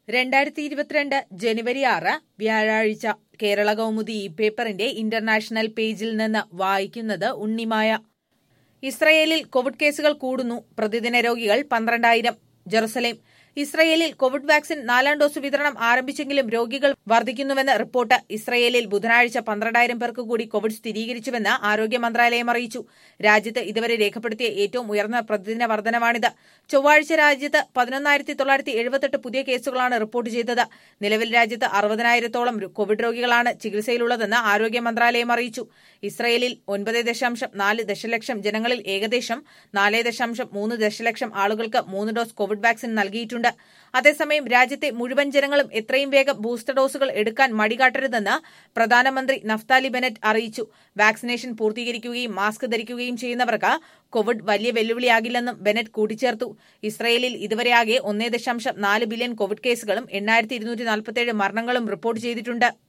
രണ്ടായിരത്തി ഇരുപത്തിരണ്ട് ജനുവരി ആറ് വ്യാഴാഴ്ച കേരള കൗമുദി ഈ പേപ്പറിന്റെ ഇന്റർനാഷണൽ പേജിൽ നിന്ന് വായിക്കുന്നത് ഉണ്ണിമായ ഇസ്രയേലിൽ കോവിഡ് കേസുകൾ കൂടുന്നു പ്രതിദിന രോഗികൾ പന്ത്രണ്ടായിരം ജെറുസലേം ഇസ്രയേലിൽ കോവിഡ് വാക്സിൻ നാലാം ഡോസ് വിതരണം ആരംഭിച്ചെങ്കിലും രോഗികൾ വർദ്ധിക്കുന്നുവെന്ന് റിപ്പോർട്ട് ഇസ്രയേലിൽ ബുധനാഴ്ച പന്ത്രണ്ടായിരം പേർക്ക് കൂടി കോവിഡ് സ്ഥിരീകരിച്ചുവെന്ന് ആരോഗ്യ മന്ത്രാലയം അറിയിച്ചു രാജ്യത്ത് ഇതുവരെ രേഖപ്പെടുത്തിയ ഏറ്റവും ഉയർന്ന പ്രതിദിന വർധനവാണിത് ചൊവ്വാഴ്ച രാജ്യത്ത് പതിനൊന്നായിരത്തി തൊള്ളായിരത്തി എഴുപത്തെട്ട് പുതിയ കേസുകളാണ് റിപ്പോർട്ട് ചെയ്തത് നിലവിൽ രാജ്യത്ത് അറുപതിനായിരത്തോളം കോവിഡ് രോഗികളാണ് ചികിത്സയിലുള്ളതെന്ന് ആരോഗ്യ മന്ത്രാലയം അറിയിച്ചു ഇസ്രയേലിൽ ഒൻപത് ദശാംശം നാല് ദശലക്ഷം ജനങ്ങളിൽ ഏകദേശം നാല് ദശാംശം മൂന്ന് ദശലക്ഷം ആളുകൾക്ക് മൂന്ന് ഡോസ് കോവിഡ് വാക്സിൻ നൽകിയിട്ടുണ്ട് അതേസമയം രാജ്യത്തെ മുഴുവൻ ജനങ്ങളും എത്രയും വേഗം ബൂസ്റ്റർ ഡോസുകൾ എടുക്കാൻ മടികാട്ടരുതെന്ന് പ്രധാനമന്ത്രി നഫ്താലി ബെനറ്റ് അറിയിച്ചു വാക്സിനേഷൻ പൂർത്തീകരിക്കുകയും മാസ്ക് ധരിക്കുകയും ചെയ്യുന്നവർക്ക് കോവിഡ് വലിയ വെല്ലുവിളിയാകില്ലെന്നും ബെനറ്റ് കൂട്ടിച്ചേർത്തു ഇസ്രയേലിൽ ഇതുവരെയാകെ ഒന്നേ ദശാംശം നാല് ബില്യൺ കോവിഡ് കേസുകളും എണ്ണായിരത്തി ഇരുന്നൂറ്റി നാൽപ്പത്തിയേഴ് മരണങ്ങളും റിപ്പോർട്ട് ചെയ്തിട്ടുണ്ട്